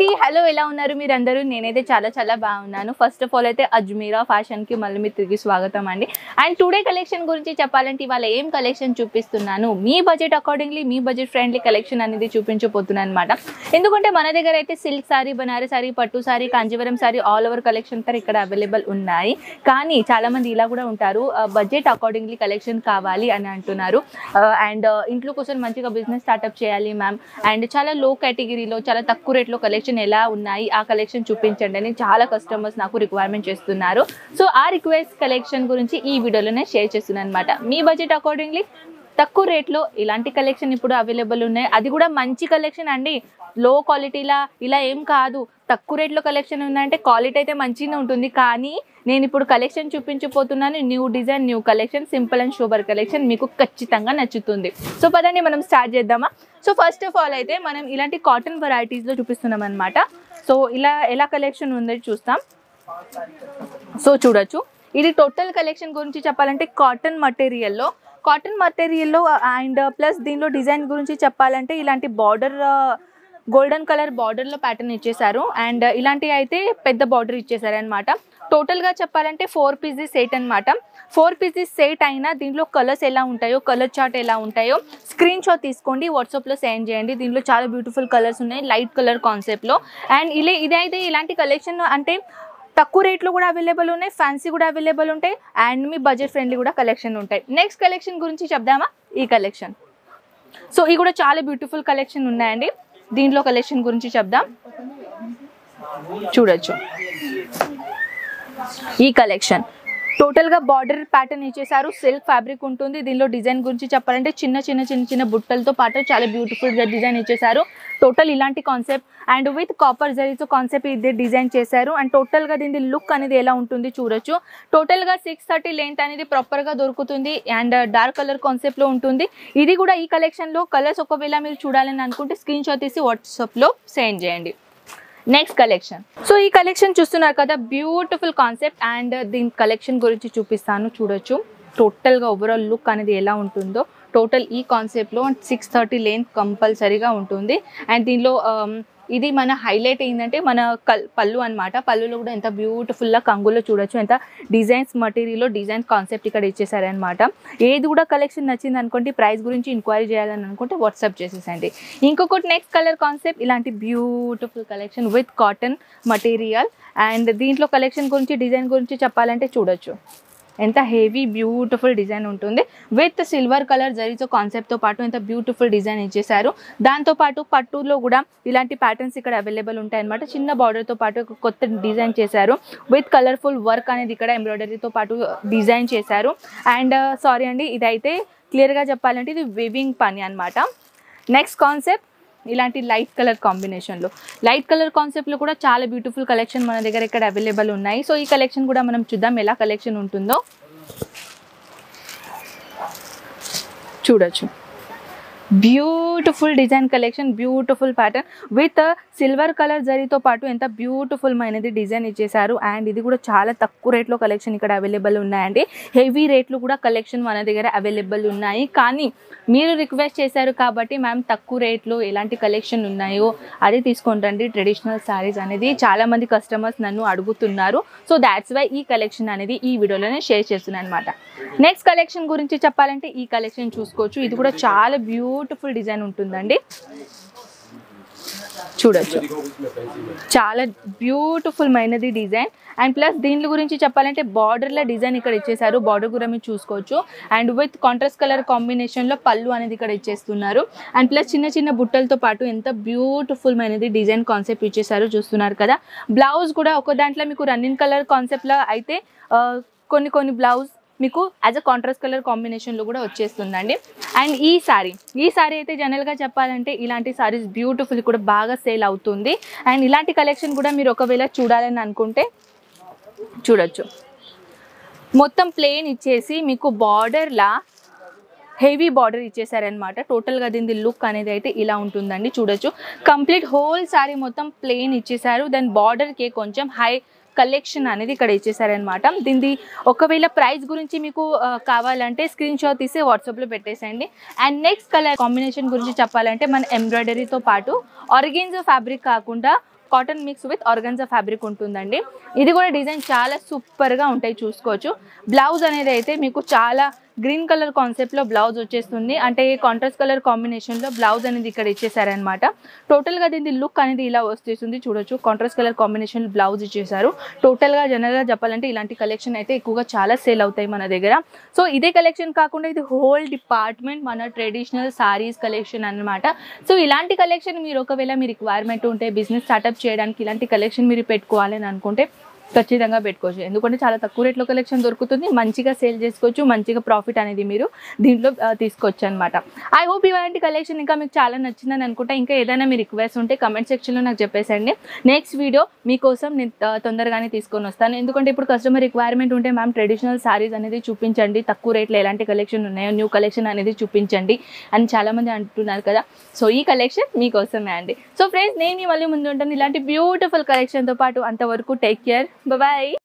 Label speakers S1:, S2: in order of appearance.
S1: అండి హలో ఎలా ఉన్నారు మీరందరూ నేనైతే చాలా చాలా బాగున్నాను ఫస్ట్ ఆఫ్ ఆల్ అయితే అజ్మీరా ఫ్యాషన్కి మళ్ళీ మీరు తిరిగి స్వాగతం అండి అండ్ టుడే కలెక్షన్ గురించి చెప్పాలంటే ఇవాళ ఏం కలెక్షన్ చూపిస్తున్నాను మీ బడ్జెట్ అకార్డింగ్లీ మీ బడ్జెట్ ఫ్రెండ్లీ కలెక్షన్ అనేది చూపించబోతున్నాను అనమాట ఎందుకంటే మన దగ్గర అయితే సిల్క్ సారీ బనారస్ సారీ పట్టు sari Kanjeevaram sari all over collection తో ఇక్కడ అవైలబుల్ ఉన్నాయి కానీ చాలా మంది ఇలా కూడా ఉంటారు బడ్జెట్ అకార్డింగ్లీ కలెక్షన్ కావాలి అని అంటున్నారు అండ్ ఇంట్లో కోసం మంచిగా బిజినెస్ స్టార్ట్అప్ చేయాలి మ్యామ్ అండ్ చాలా లో కేటగిరీలో చాలా తక్కువ రేట్లో కలెక్షన్ ఎలా ఉన్నాయి ఆ కలెక్షన్ చూపించండి అని చాలా కస్టమర్స్ నాకు రిక్వైర్మెంట్ చేస్తున్నారు సో ఆ రిక్వెస్ట్ కలెక్షన్ గురించి ఈ వీడియోలోనే షేర్ చేస్తున్నాను అనమాట మీ బడ్జెట్ అకార్డింగ్లీ తక్కువ రేట్లో ఇలాంటి కలెక్షన్ ఇప్పుడు అవైలబుల్ ఉన్నాయి అది కూడా మంచి కలెక్షన్ అండి లో క్వాలిటీలా ఇలా ఏం కాదు తక్కువ రేట్లో కలెక్షన్ ఉందంటే క్వాలిటీ అయితే మంచిగా ఉంటుంది కానీ నేను ఇప్పుడు కలెక్షన్ చూపించబోతున్నాను new design new collection simple and super collection మీకు ఖచ్చితంగా నచ్చుతుంది సో పదండి మనం స్టార్ట్ చేద్దామా సో ఫస్ట్ ఆఫ్ ఆల్ అయితే మనం ఇలాంటి కాటన్ వెరైటీస్లో చూపిస్తున్నాం అనమాట సో ఇలా ఎలా కలెక్షన్ ఉందో చూస్తాం సో చూడొచ్చు ఇది టోటల్ కలెక్షన్ గురించి చెప్పాలంటే కాటన్ మటీరియల్లో కాటన్ మటీరియల్లో అండ్ ప్లస్ దీనిలో డిజైన్ గురించి చెప్పాలంటే ఇలాంటి బార్డర్ గోల్డెన్ కలర్ బార్డర్లో ప్యాటర్న్ ఇచ్చేసారు అండ్ ఇలాంటివి అయితే పెద్ద బార్డర్ ఇచ్చేసారు అనమాట టోటల్గా చెప్పాలంటే ఫోర్ పీసెస్ సెట్ అనమాట ఫోర్ పీసెస్ సెట్ అయినా దీంట్లో కలర్స్ ఎలా ఉంటాయో కలర్ చార్ట్ ఎలా ఉంటాయో స్క్రీన్ షాట్ తీసుకోండి వాట్సాప్లో సెండ్ చేయండి దీంట్లో చాలా బ్యూటిఫుల్ కలర్స్ ఉన్నాయి లైట్ కలర్ కాన్సెప్ట్లో అండ్ ఇలా ఇదైతే ఇలాంటి కలెక్షన్ అంటే తక్కువ రేట్లో కూడా అవైలబుల్ ఉన్నాయి ఫ్యాన్సీ కూడా అవైలబుల్ ఉంటాయి అండ్ మీ బడ్జెట్ ఫ్రెండ్లీ కూడా కలెక్షన్ ఉంటాయి నెక్స్ట్ కలెక్షన్ గురించి చెప్దామా ఈ కలెక్షన్ సో ఇది కూడా చాలా బ్యూటిఫుల్ కలెక్షన్ ఉన్నాయండి దీంట్లో కలెక్షన్ గురించి చెప్దాం చూడొచ్చు ఈ కలెక్షన్ టోటల్గా బార్డర్ ప్యాటర్న్ ఇచ్చేసారు సిల్క్ ఫ్యాబ్రిక్ ఉంటుంది దీనిలో డిజైన్ గురించి చెప్పాలంటే చిన్న చిన్న చిన్న చిన్న బుట్టలతో పాటు చాలా బ్యూటిఫుల్ డిజైన్ ఇచ్చేసారు టోటల్ ఇలాంటి కాన్సెప్ట్ అండ్ విత్ కాపర్ జరీతో కాన్సెప్ట్ ఇది డిజైన్ చేశారు అండ్ టోటల్గా దీని లుక్ అనేది ఎలా ఉంటుంది చూడొచ్చు టోటల్గా సిక్స్ థర్టీ లెంత్ అనేది ప్రాపర్గా దొరుకుతుంది అండ్ డార్క్ కలర్ కాన్సెప్ట్లో ఉంటుంది ఇది కూడా ఈ కలెక్షన్లో కలర్స్ ఒకవేళ మీరు చూడాలని అనుకుంటే స్క్రీన్ షాట్ తీసి వాట్సాప్లో సెండ్ చేయండి నెక్స్ట్ కలెక్షన్ సో ఈ కలెక్షన్ చూస్తున్నారు కదా బ్యూటిఫుల్ కాన్సెప్ట్ అండ్ దీని కలెక్షన్ గురించి చూపిస్తాను చూడొచ్చు టోటల్గా ఓవరాల్ లుక్ అనేది ఎలా ఉంటుందో టోటల్ ఈ కాన్సెప్ట్లో సిక్స్ థర్టీ లెంత్ కంపల్సరీగా ఉంటుంది అండ్ దీనిలో um, ఇది మన హైలైట్ ఏంటంటే మన కల్ పళ్ళు అనమాట పళ్ళులో కూడా ఎంత బ్యూటిఫుల్గా కంగులో చూడొచ్చు ఎంత డిజైన్స్ మటీరియల్లో డిజైన్ కాన్సెప్ట్ ఇక్కడ ఇచ్చేసారనమాట ఏది కూడా కలెక్షన్ నచ్చింది అనుకోండి ప్రైస్ గురించి ఎంక్వైరీ చేయాలని అనుకుంటే వాట్సాప్ చేసేసండి ఇంకొకటి నెక్స్ట్ కలర్ కాన్సెప్ట్ ఇలాంటి beautiful collection with cotton material and దీంట్లో కలెక్షన్ గురించి డిజైన్ గురించి చెప్పాలంటే చూడొచ్చు ఎంత హెవీ బ్యూటిఫుల్ డిజైన్ ఉంటుంది విత్ సిల్వర్ కలర్ జరీతో కాన్సెప్ట్తో పాటు ఎంత బ్యూటిఫుల్ డిజైన్ ఇచ్చేసారు దాంతోపాటు పట్టులో కూడా ఇలాంటి ప్యాటర్న్స్ ఇక్కడ అవైలబుల్ ఉంటాయి అనమాట చిన్న బార్డర్తో పాటు ఒక కొత్త డిజైన్ చేశారు విత్ కలర్ఫుల్ వర్క్ అనేది ఇక్కడ ఎంబ్రాయిడరీతో పాటు డిజైన్ చేశారు అండ్ సారీ అండి ఇదైతే క్లియర్గా చెప్పాలంటే ఇది వివింగ్ పని అనమాట నెక్స్ట్ కాన్సెప్ట్ ఇలాంటి లైట్ కలర్ కాంబినేషన్లో లైట్ కలర్ కాన్సెప్ట్లో కూడా చాలా బ్యూటిఫుల్ కలెక్షన్ మన దగ్గర ఇక్కడ అవైలబుల్ ఉన్నాయి సో ఈ కలెక్షన్ కూడా మనం చూద్దాం ఎలా కలెక్షన్ ఉంటుందో చూడొచ్చు beautiful design collection beautiful pattern with silver colour జరీతో పాటు ఎంత బ్యూటిఫుల్ మైనది డిజైన్ ఇచ్చేసారు అండ్ ఇది కూడా చాలా తక్కువ రేట్లో కలెక్షన్ ఇక్కడ అవైలబుల్ ఉన్నాయండి హెవీ రేట్లు కూడా కలెక్షన్ మన దగ్గర అవైలబుల్ ఉన్నాయి కానీ మీరు రిక్వెస్ట్ చేశారు కాబట్టి మ్యామ్ తక్కువ రేట్లో ఎలాంటి కలెక్షన్ ఉన్నాయో అది తీసుకుంటండి ట్రెడిషనల్ శారీస్ అనేది చాలా మంది కస్టమర్స్ నన్ను అడుగుతున్నారు సో దాట్స్ వై ఈ కలెక్షన్ అనేది ఈ వీడియోలోనే షేర్ చేస్తున్నాను అనమాట నెక్స్ట్ కలెక్షన్ గురించి చెప్పాలంటే ఈ కలెక్షన్ చూసుకోవచ్చు ఇది కూడా చాలా బ్యూటిఫుల్ డిజైన్ ఉంటుందండి చూడొచ్చు చాలా బ్యూటిఫుల్ మైనది డిజైన్ అండ్ ప్లస్ దీని గురించి చెప్పాలంటే బార్డర్లో డిజైన్ ఇక్కడ ఇచ్చేసారు బార్డర్ కూడా మీరు చూసుకోవచ్చు అండ్ విత్ కాంట్రాస్ట్ కలర్ కాంబినేషన్లో పళ్ళు అనేది ఇక్కడ ఇచ్చేస్తున్నారు అండ్ ప్లస్ చిన్న చిన్న బుట్టలతో పాటు ఎంత బ్యూటిఫుల్ మైనది డిజైన్ కాన్సెప్ట్ ఇచ్చేసారు చూస్తున్నారు కదా బ్లౌజ్ కూడా ఒక దాంట్లో మీకు రన్నింగ్ కలర్ కాన్సెప్ట్లో అయితే ఆ, కొన్ని కొన్ని బ్లౌజ్ మీకు యాజ్ అ కాంట్రాస్ట్ కలర్ కాంబినేషన్లో కూడా వచ్చేస్తుందండి అండ్ ఈ సారీ ఈ సారీ అయితే జనరల్గా చెప్పాలంటే ఇలాంటి సారీస్ బ్యూటిఫుల్ కూడా బాగా సేల్ అవుతుంది అండ్ ఇలాంటి కలెక్షన్ కూడా మీరు ఒకవేళ చూడాలని అనుకుంటే చూడొచ్చు మొత్తం ప్లేన్ ఇచ్చేసి మీకు బార్డర్లా హెవీ బార్డర్ ఇచ్చేసారనమాట టోటల్గా దీని లుక్ అనేది అయితే ఇలా ఉంటుందండి చూడొచ్చు కంప్లీట్ హోల్ సారీ మొత్తం ప్లేన్ ఇచ్చేసారు దాని బార్డర్కి కొంచెం హై కలెక్షన్ అనేది ఇక్కడ ఇచ్చేసారనమాట దీనిది ఒకవేళ ప్రైస్ గురించి మీకు ఆ, కావాలంటే స్క్రీన్ షాట్ తీసి వాట్సాప్లో పెట్టేసేయండి అండ్ నెక్స్ట్ కలర్ కాంబినేషన్ గురించి చెప్పాలంటే మన ఎంబ్రాయిడరీతో పాటు ఆర్గెన్జో ఫ్యాబ్రిక్ కాకుండా cotton mix with organza fabric ఉంటుందండి ఇది కూడా డిజైన్ చాలా సూపర్గా ఉంటాయి చూసుకోవచ్చు బ్లౌజ్ అనేది అయితే మీకు చాలా గ్రీన్ కలర్ కాన్సెప్ట్లో బ్లౌజ్ వచ్చేస్తుంది అంటే కాంట్రాస్ట్ కలర్ కాంబినేషన్లో బ్లౌజ్ అనేది ఇక్కడ ఇచ్చేసారనమాట టోటల్గా దీని లుక్ అనేది ఇలా వచ్చేస్తుంది చూడొచ్చు కాంట్రాస్ట్ కలర్ కాంబినేషన్ బ్లౌజ్ ఇచ్చేసారు టోటల్గా జనరల్గా చెప్పాలంటే ఇలాంటి కలెక్షన్ అయితే ఎక్కువగా చాలా సేల్ అవుతాయి మన దగ్గర సో ఇదే కలెక్షన్ కాకుండా ఇది హోల్ డిపార్ట్మెంట్ మన ట్రెడిషనల్ సారీస్ కలెక్షన్ అన్నమాట సో ఇలాంటి కలెక్షన్ మీరు ఒకవేళ మీ రిక్వైర్మెంట్ ఉంటే బిజినెస్ స్టార్ట్అప్ చేయడానికి ఇలాంటి కలెక్షన్ మీరు పెట్టుకోవాలని అనుకుంటే ఖచ్చితంగా పెట్టుకోవచ్చు ఎందుకంటే చాలా తక్కువ రేట్లో కలెక్షన్ దొరుకుతుంది మంచిగా సేల్ చేసుకోవచ్చు మంచిగా ప్రాఫిట్ అనేది మీరు దీంట్లో ఆ, తీసుకోవచ్చు అనమాట ఐ హోప్ ఇలాంటి కలెక్షన్ ఇంకా మీకు చాలా నచ్చిందని అనుకుంటా ఇంకా ఏదైనా మీ రిక్వెస్ట్ ఉంటే కమెంట్ సెక్షన్లో నాకు చెప్పేసండి నెక్స్ట్ వీడియో మీకోసం నేను ఆ, తొందరగానే తీసుకొని వస్తాను ఎందుకంటే ఇప్పుడు కస్టమర్ రిక్వైర్మెంట్ ఉంటే మ్యామ్ ట్రెడిషనల్ సారీస్ అనేది చూపించండి తక్కువ రేట్లో ఎలాంటి కలెక్షన్ ఉన్నాయో న్యూ కలెక్షన్ అనేది చూపించండి అని చాలామంది అంటున్నారు కదా సో ఈ కలెక్షన్ మీకోసమే అండి సో ఫ్రెండ్స్ నేను మీ మళ్ళీ ముందు ఉంటాను ఇలాంటి బ్యూటిఫుల్ కలెక్షన్తో పాటు అంతవరకు టేక్ కేర్ బాయ్